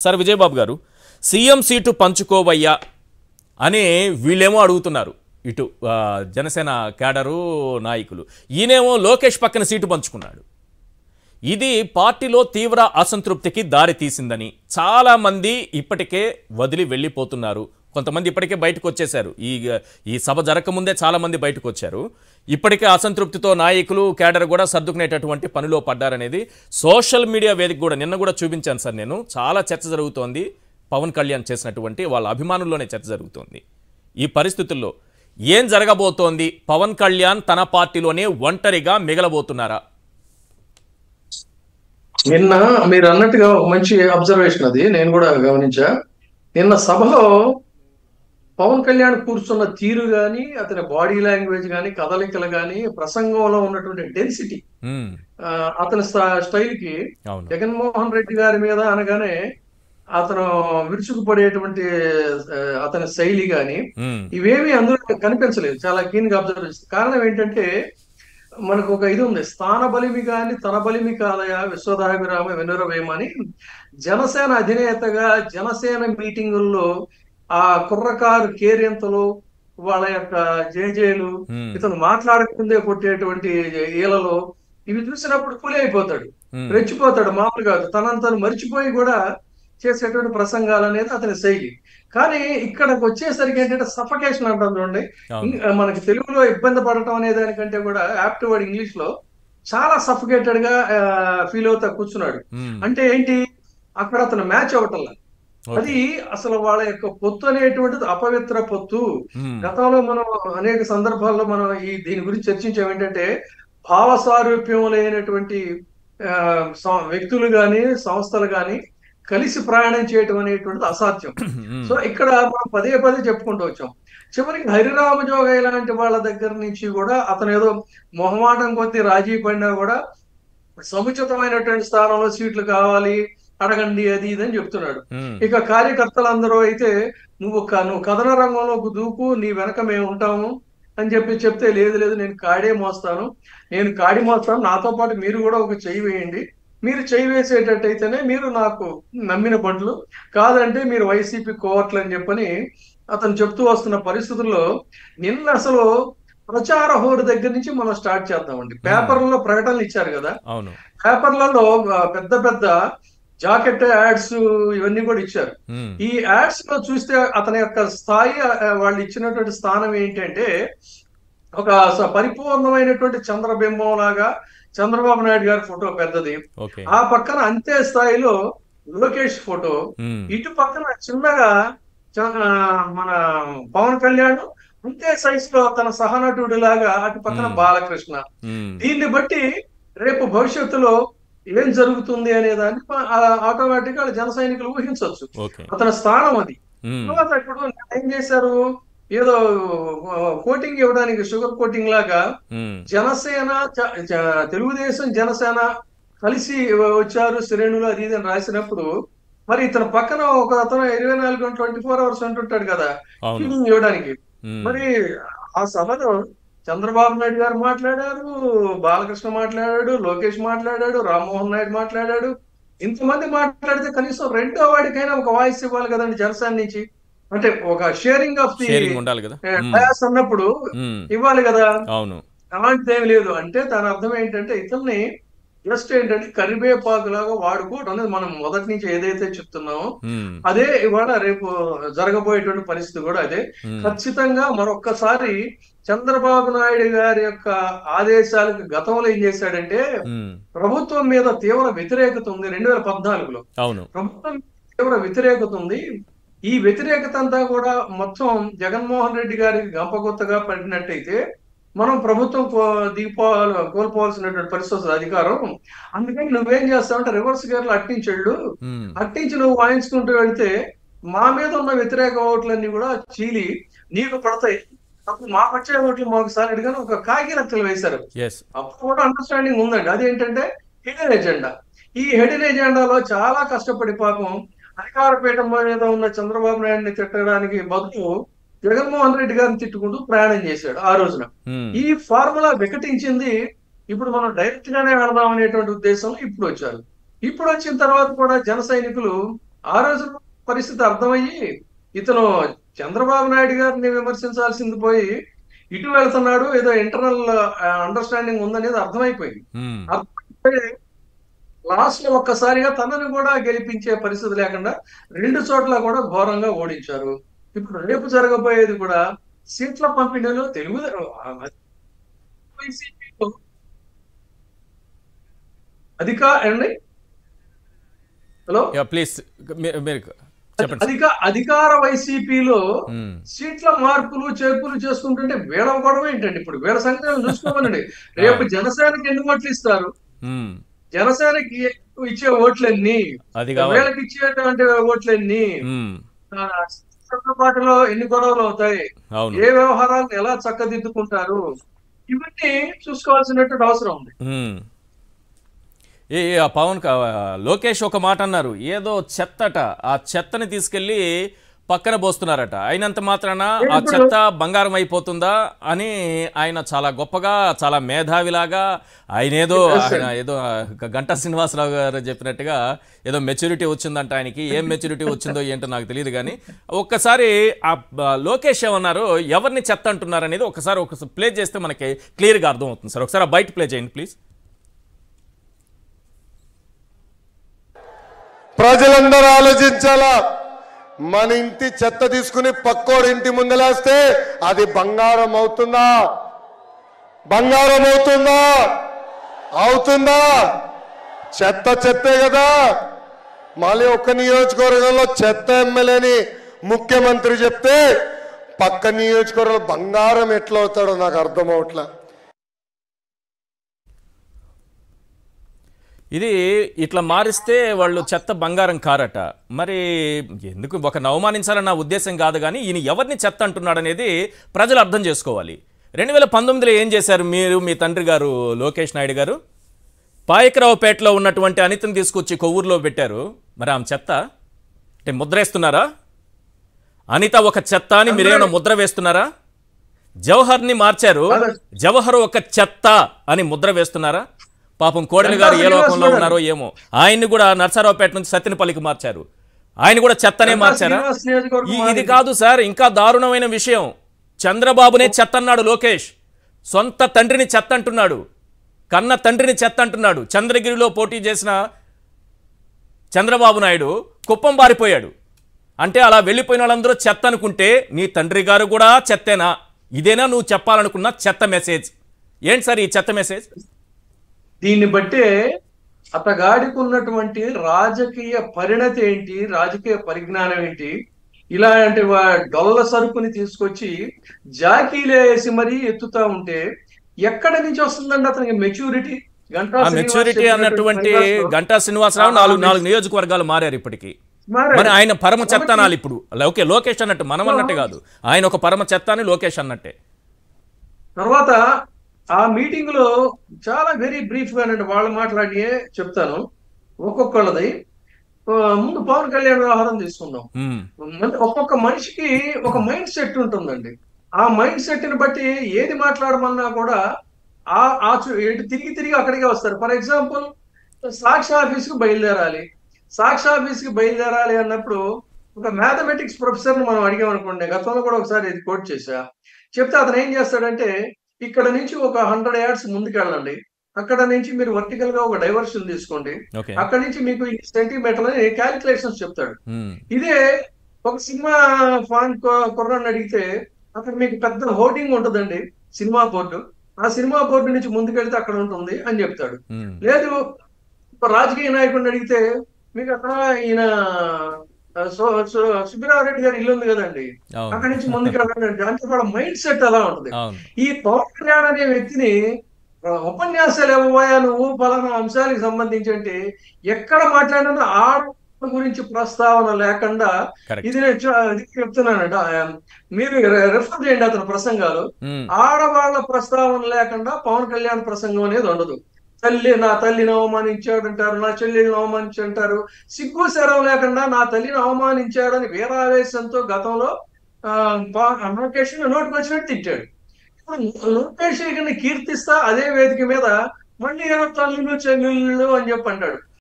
Sir Vijaya Babu గారు CM seat పంచుకోవయ్యా అని వీళ్ళేమో అడుగుతున్నారు ఇటు ఆ, జనసేన క్యాడరు నాయకులు ఈయనేమో లోకేష్ పక్కన సీటు పంచుకున్నాడు ఇది పార్టీలో తీవ్ర అసంతృప్తికి దారి తీసిందని చాలామంది ఇప్పటికే వదిలి వెళ్ళిపోతున్నారు కొంతమంది ఇప్పటికే బయటకు వచ్చేశారు ఈ ఈ సభ జరగకముందే చాలామంది బయటకు వచ్చారు ఇప్పటికే అసంతృప్తితో నాయకులు క్యాడర్ కూడా సర్దుకునేటటువంటి పనిలో పడ్డారనేది సోషల్ మీడియా వేదిక కూడా నిన్న కూడా చూపించాను సార్ నేను చాలా చర్చ జరుగుతోంది పవన్ కళ్యాణ్ చేసినటువంటి వాళ్ళ అభిమానుల్లోనే చర్చ జరుగుతోంది ఈ పరిస్థితుల్లో ఏం జరగబోతోంది పవన్ కళ్యాణ్ తన పార్టీలోనే ఒంటరిగా మిగలబోతున్నారా నిన్న మీరు అన్నట్టుగా ఒక మంచి అబ్జర్వేషన్ అది నేను కూడా గమనించా నిన్న సభలో పవన్ కళ్యాణ్ కూర్చున్న తీరు గాని అతని బాడీ లాంగ్వేజ్ గాని కదలికలు గాని ప్రసంగంలో ఉన్నటువంటి డెన్సిటీ ఉమ్, అతని స్ట- స్టైల్ కి అవును జగన్మోహన్ రెడ్డి గారి మీద అనగానే అతను విరుచుకుపడేటువంటి ఆ, అతని శైలి గాని ఉమ్, ఇవేమీ అందులో కనిపించలేదు చాలా కీన్ గా అబ్జర్వ్ చేస్తుంది కారణం ఏంటంటే మనకు ఒక ఇది ఉంది స్థాన బలిమి గాని తన బలిమి కాదయ విశ్వదాభిరామ వెనురవేమ అని జనసేన అధినేతగా జనసేన మీటింగుల్లో ఆ కుర్రకారు కేరింతలు వాళ్ళ యొక్క జేజేలు ఉమ్, ఇతను మాట్లాడకుందే కొట్టేటువంటి ఈలలో ఇవి చూసినప్పుడు కూలి అయిపోతాడు ఉమ్, రెచ్చిపోతాడు మామూలుగా తనను తను మర్చిపోయి కూడా చేసేటువంటి ప్రసంగాలు అనేది అతని శైలి కానీ ఇక్కడికి వచ్చేసరికి ఏంటంటే సఫకేషన్ అంటాం చూడండి అవును ఇం- మనకి తెలుగులో ఇబ్బంది పడటం అనే దానికంటే కూడా యాప్ట్ వర్డ్ ఇంగ్లీష్ లో చాలా సఫకేటెడ్ గా ఫీల్ అవుతా కూర్చున్నాడు ఉమ్, అంటే ఏంటి అక్కడ అతను మ్యాచ్ అవ్వటంలా ఓకే. అది అసలు వాళ్ళ యొక్క పొత్తు అనేటువంటిది అపవిత్ర పొత్తు ఉమ్, గతంలో మనం అనేక సందర్భాల్లో మనం ఈ దీని గురించి చర్చించాం ఏంటంటే భావ సారూప్యం లేనటువంటి ఆ, సం- వ్యక్తులు గాని సంస్థలు గాని కలిసి ప్రయాణం చేయటం అనేటువంటిది అసాధ్యం ఉమ్, సో ఇక్కడ మనం పదే పదే చెప్పుకుంటూ వచ్చాం చివరికి హరిరామ జోగయ్య లాంటి వాళ్ళ దగ్గర నుంచి కూడా అతను ఏదో మొహమాటం కొద్ది రాజీ పడినా కూడా సముచితమైనటువంటి స్థానంలో సీట్లు కావాలి అడగండి అది ఇది అని చెప్తున్నాడు ఉమ్, ఇక కార్యకర్తలందరూ అయితే నువ్వు క- నువ్వు కథన రంగంలోకి దూకు నీ వెనక మేము ఉంటాము అని చెప్పి చెప్తే లేదు లేదు నేను కాడే మోస్తాను నేను కాడి మోస్తాను నాతో పాటు మీరు కూడా ఒక చెయ్యి వేయండి మీరు చెయ్యి వేసేటట్టయితేనే మీరు నాకు నమ్మిన బండ్లు కాదంటే మీరు వైసీపీ కోవట్లు అని చెప్పని అతను చెప్తూ వస్తున్న పరిస్థితుల్లో నిన్న అసలు ప్రచార హోరు దగ్గర నుంచి మనం స్టార్ట్ చేద్దామండి పేపర్లలో ప్రకటనలు ఇచ్చారు కదా అవును పేపర్లలో ఆ, పెద్ద పెద్ద జాకెట్ యాడ్స్ ఇవన్నీ కూడా ఇచ్చారు ఉమ్, ఈ యాడ్స్ లో చూస్తే అతని యొక్క స్థాయి ఆ, వాళ్ళు ఇచ్చినటువంటి స్థానం ఏంటంటే ఒక స- పరిపూర్ణమైనటువంటి చంద్రబింబం లాగా చంద్రబాబు నాయుడు గారి ఫోటో పెద్దది ఓకే ఆ పక్కన అంతే స్థాయిలో లోకేష్ ఫోటో ఉమ్, ఇటు పక్కన చిన్నగా చ- ఆ, మన పవన్ కళ్యాణ్ అంతే సైజ్ లో తన సహనటుడి లాగా అటు పక్కన Hmm. బాలకృష్ణ ఉమ్, దీన్ని బట్టి రేపు భవిష్యత్తులో ఏం జరుగుతుంది అనే దాన్ని ఆటోమేటిక్ గా జన సైనికులు ఊహించవచ్చు ఓకే అతని స్థానం అది ఉమ్, తర్వాత ఇప్పుడు ఏం చేశారు ఏదో కోటింగ్ ఇవ్వడానికి షుగర్ కోటింగ్ లాగా ఉమ్, జనసేన జ- జ- తెలుగుదేశం జనసేన కలిసి వచ్చారు శ్రేణులు అది ఇది అని రాసినప్పుడు మరి ఇతని పక్కన ఒక అతను ఇరవై నాలుగు గంటలు ట్వంటీ ఫోర్ అవర్స్ ఉంటుంటాడు కదా అవును ఫీలింగ్ ఇవ్వడానికి ఉమ్, మరి ఆ సభలో చంద్రబాబు నాయుడు గారు మాట్లాడారు బాలకృష్ణ మాట్లాడాడు లోకేష్ మాట్లాడాడు రామ్మోహన్ నాయుడు మాట్లాడాడు ఇంతమంది మాట్లాడితే కనీసం రెండో వాడికైనా ఒక వాయిస్ ఇవ్వాలి కదండి జనసేన నుంచి అంటే ఒక షేరింగ్ ఆఫ్ ది షేరింగ్ ఉండాలి కదా ఉమ్, డయాస్ అన్నప్పుడు ఉమ్, ఇవ్వాలి కదా అవును అలాంటిది ఏమి లేదు అంటే దాని అర్థం ఏంటంటే ఇతన్ని జస్ట్ ఏంటంటే కరివేపాకు లాగా వాడుకోవడం అనేది మనం మొదటి నుంచి ఏదైతే చెప్తున్నామో ఉమ్, అదే ఇవాళ రేపు జరగబోయేటువంటి పరిస్థితి కూడా అదే ఉమ్, ఖచ్చితంగా మరొక్కసారి చంద్రబాబు నాయుడు గారి యొక్క ఆదేశాలకు గతంలో ఏం చేశాడంటే ఉమ్, ప్రభుత్వం మీద తీవ్ర వ్యతిరేకత ఉంది రెండు వేల పద్నాలుగులో అవును ప్రభుత్వం మీద తీవ్ర వ్యతిరేకత ఉంది ఈ వ్యతిరేకత అంతా కూడా మొత్తం జగన్మోహన్ రెడ్డి గారికి గంపగుత్తగా పడినట్టయితే మనం ప్రభుత్వం కో- దిగిపోవాలి కోల్పోవాల్సినటువంటి పరిస్థితి వస్తుంది అధికారం అందుకని నువ్వేం చేస్తావంటే రివర్స్ గేర్లు అట్టించెళ్ళు ఉమ్, అట్టించి నువ్వు వాయించుకుంటూ వెళ్తే మా మీద ఉన్న వ్యతిరేక ఓట్లన్నీ కూడా చీలి నీకు పడతాయి అప్పుడు మాకు వచ్చే ఓట్లు మాకు సాలిడ్గానే ఒక కాకి లెక్కలు వేశారు ఎస్ అప్పుడు కూడా అండర్స్టాండింగ్ ఉందండి అదేంటంటే హిడెన్ ఎజెండా ఈ హిడెన్ ఎజెండాలో చాలా కష్టపడి పాపం అధికార పీఠం మీద ఉన్న చంద్రబాబు నాయుడిని తిట్టడానికి బదులు జగన్మోహన్ రెడ్డి గారిని తిట్టుకుంటూ ప్రయాణం చేశాడు ఆ రోజున ఉమ్, ఈ ఫార్ములా వికటించింది ఇప్పుడు మనం డైరెక్ట్ గానే వెళదాం అనేటువంటి ఉద్దేశంలో ఇప్పుడు వచ్చారు ఇప్పుడు వచ్చిన తర్వాత కూడా జన సైనికులు ఆ రోజు పరిస్థితి అర్థమయ్యి ఇతను చంద్రబాబు నాయుడు గారిని విమర్శించాల్సింది పోయి ఇటు వెళ్తున్నాడు ఏదో ఇంటర్నల్ అండర్స్టాండింగ్ ఉందనేది అర్థమైపోయింది ఉమ్, అర్థమైపోయి లాస్ట్ లో ఒక్కసారిగా తనని కూడా గెలిపించే పరిస్థితి లేకుండా రెండు చోట్ల కూడా ఘోరంగా ఓడించారు ఇప్పుడు రేపు జరగబోయేది కూడా సీట్ల పంపిణీలో తెలుగు వైసీపీలో అధిక అండి హలో యా, ప్లీజ్ మీ- మీరు చెప్పండి అధిక అధికార వైసీపీలో ఉమ్, సీట్ల మార్పులు చేర్పులు చేసుకుంటుంటే వీళ్ళ గొడవ ఏంటండి ఇప్పుడు వీళ్ళ సంఖ్యను చూసుకోమనండి రేపు జనసేనకి ఎన్ని ఓట్లు ఇస్తారు ఉమ్, జనసేనకి ఇచ్చే ఓట్లన్నీ అది కావాలి వీళ్ళకి ఇచ్చేటువంటి ఓట్లన్నీ ఉమ్, ఆ, పాటలో ఎన్ని గొడవలు అవుతాయి అవును ఏ వ్యవహారాలను ఎలా చక్కదిద్దుకుంటారు ఇవన్నీ చూసుకోవాల్సినటువంటి అవసరం ఉంది ఉమ్. ఏ ఏ, ఆ పవన్ క- లోకేష్ ఒక మాట అన్నారు ఏదో చెత్తట ఆ చెత్తని తీసుకెళ్ళి పక్కన పోస్తున్నారట అయినంత మాత్రాన ఆ ఇప్పుడు- చెత్త బంగారం అయిపోతుందా అని ఆయన చాలా గొప్పగా చాలా మేధావిలాగా ఆయన ఏదో ఆయన ఏదో గ- గంటా శ్రీనివాసరావు గారు చెప్పినట్టుగా ఏదో మెచ్యూరిటీ వచ్చిందంట ఆయనకి ఏం మెచ్యూరిటీ వచ్చిందో ఏంటో నాకు తెలియదు కానీ ఒక్కసారి ఆ బ- లోకేష్ ఏమన్నారు ఎవరిని చెత్త అంటున్నారు అనేది ఒకసారి ఒకసారి ప్లే చేస్తే మనకి క్లియర్గా అర్థం అవుతుంది సార్ ఒకసారి ఆ బయట ప్లే చేయండి ప్లీజ్ ప్రజలందరూ ఆలోచించాలా మన ఇంటి చెత్త తీసుకుని పక్కోడి ఇంటి ముందలేస్తే అది బంగారం అవుతుందా బంగారం అవుతుందా అవుతుందా చెత్త చెత్తే కదా మళ్ళీ ఒక్క నియోజకవర్గంలో చెత్త ఎమ్మెల్యేని ముఖ్యమంత్రి చెప్తే పక్క నియోజకవర్గంలో బంగారం ఎట్లా అవుతాడో నాకు అర్థం అవట్లే ఇది ఇట్లా మారిస్తే వాళ్ళు చెత్త బంగారం కారట మరి ఎందుకు ఒక అవమానించాలన్న ఉద్దేశం కాదు కానీ ఈయన ఎవరిని చెత్త అంటున్నాడు అనేది ప్రజలు అర్థం చేసుకోవాలి రెండు వేల పంతొమ్మిదిలో ఏం చేశారు మీరు మీ తండ్రి గారు లోకేష్ నాయుడు గారు పాయకరావుపేటలో ఉన్నటువంటి అనితని తీసుకొచ్చి కొవ్వూరులో పెట్టారు మరి ఆమె చెత్త అంటే ముద్ర వేస్తున్నారా అనిత ఒక చెత్త అని మీరేమైనా ముద్ర వేస్తున్నారా జవహర్ని మార్చారు జవహర్ ఒక చెత్త అని ముద్ర వేస్తున్నారా పాపం కోడలి గారు ఏ లోకంలో ఉన్నారో ఏమో ఆయన్ని కూడా నర్సారావుపేట నుంచి సత్యనపల్లికి మార్చారు ఆయన కూడా చెత్తనే మార్చారా శ్రీనివాస్ నియోజకవర్గం ఈ- ఇది కాదు సార్ ఇంకా దారుణమైన విషయం చంద్రబాబునే చెత్త అన్నాడు లోకేష్ సొంత తండ్రిని చెత్త అంటున్నాడు కన్న తండ్రిని చెత్త అంటున్నాడు చంద్రగిరిలో పోటీ చేసిన చంద్రబాబు నాయుడు కుప్పం బారిపోయాడు అంటే అలా వెళ్ళిపోయిన వాళ్ళందరూ చెత్త అనుకుంటే నీ తండ్రి గారు కూడా చెత్తేనా ఇదేనా నువ్వు చెప్పాలనుకున్న చెత్త మెసేజ్ ఏంటి సార్ ఈ చెత్త మెసేజ్ దీన్ని బట్టే అతగాడికి ఉన్నటువంటి రాజకీయ పరిణతి ఏంటి రాజకీయ పరిజ్ఞానం ఏంటి ఇలాంటి వా- డొల్ల సరుకుని తీసుకొచ్చి జాకీలే వేసి మరీ ఎత్తుతా ఉంటే ఎక్కడి నుంచి వస్తుందండి అతనికి మెచ్యూరిటీ గంటా ఆ శ్రీనివాస్ మెచ్యూరిటీ చెప్పినటువంటి అన్నటువంటి పరిభాషలో గంటా శ్రీనివాసరావు ఆ- నాలుగు ఆ నాలుగు నియోజకవర్గాలు మారారు ఇప్పటికి మారాడు. మరి ఆయన పరమ చెత్త కాబట్టి- అనాలి ఇప్పుడు ఓకే లోకేష్ అన్నట్టు మనం అన్నట్టు కాదు ఆయన ఒక పరమ చెత్త అని లోకేష్ అన్నట్టే తర్వాత ఆ మీటింగ్ లో చాలా వెరీ బ్రీఫ్ గానండి వాళ్ళు మాట్లాడియే చెప్తాను ఒక్కొక్కళ్ళది ఆ, ముందు పవన్ కళ్యాణ్ వ్యవహారం తీసుకుందాం ఉమ్, అంటే ఒక్కొక్క మనిషికి ఒక మైండ్ సెట్ ఉంటుందండి ఆ మైండ్ సెట్ ని బట్టి ఏది మాట్లాడమన్నా కూడా ఆ ఆ చు- ఇటు తిరిగి తిరిగి అక్కడికే వస్తారు ఫర్ ఎగ్జాంపుల్ సాక్షి ఆఫీస్ కు బయలుదేరాలి సాక్షి ఆఫీస్ కి బయలుదేరాలి అన్నప్పుడు ఒక మ్యాథమెటిక్స్ ప్రొఫెసర్ ని మనం అడిగామనుకోండి గతంలో కూడా ఒకసారి ఇది కోట్ చేశా చెప్తే అతను ఏం చేస్తాడంటే ఇక్కడ నుంచి ఒక హండ్రెడ్ యార్డ్స్ ముందుకెళ్ళండి అక్కడ నుంచి మీరు వర్టికల్ గా ఒక డైవర్షన్ తీసుకోండి ఓకే అక్కడ నుంచి మీకు ఈ సెంటీమీటర్ అని క్యాలిక్యులేషన్స్ చెప్తాడు ఉమ్, ఇదే ఒక సినిమా ఫాన్ కుర్రాన్ని అడిగితే అక్కడ మీకు పెద్ద హోర్డింగ్ ఉంటుందండి సినిమా బోర్డు ఆ సినిమా బోర్డు నుంచి ముందుకెళ్తే అక్కడ ఉంటుంది అని చెప్తాడు ఉమ్, లేదు ఒక రాజకీయ నాయకుడిని అడిగితే మీకు అక్కడ ఈయన ఆ, సు- సు- సుబ్బిరారెడ్డి గారి ఇల్లు ఉంది కదండి అవును అక్కడ నుంచి ముందుకెళ్ళండి అంటే అంటే వాళ్ళ మైండ్ సెట్ అలా ఉంటుంది అవును ఈ పవన్ కళ్యాణ్ అనే వ్యక్తిని ఆ, ఉపన్యాసాలు ఇవ్వబోయా నువ్వు పలానా అంశాలకు సంబంధించి అంటే ఎక్కడ మాట్లాడినా ఆడ గురించి ప్రస్తావన లేకుండా కరెక్ట్ ఇది నేను చ- ఇది చెప్తున్నానంట ఆ, మీరు రె- రెఫర్ చేయండి అతని ప్రసంగాలు ఉమ్, ఆడవాళ్ల ప్రస్తావన లేకుండా పవన్ కళ్యాణ్ ప్రసంగం అనేది ఉండదు తల్లి నా తల్లిని అవమానించాడు అంటారు నా చెల్లెల్ని అవమానించి అంటారు సిగ్గు శరం లేకుండా నా తల్లిని అవమానించాడని వీరావేశంతో గతంలో ఆ, పా- లోకేష్ నోటికి వచ్చినట్టు తిట్టాడు ఇప్పుడు లోకేష్ గారిని కీర్తిస్తా అదే వేదిక మీద మళ్ళీ ఏదో తల్లులు చెల్లెళ్ళు అని చెప్పి అంటాడు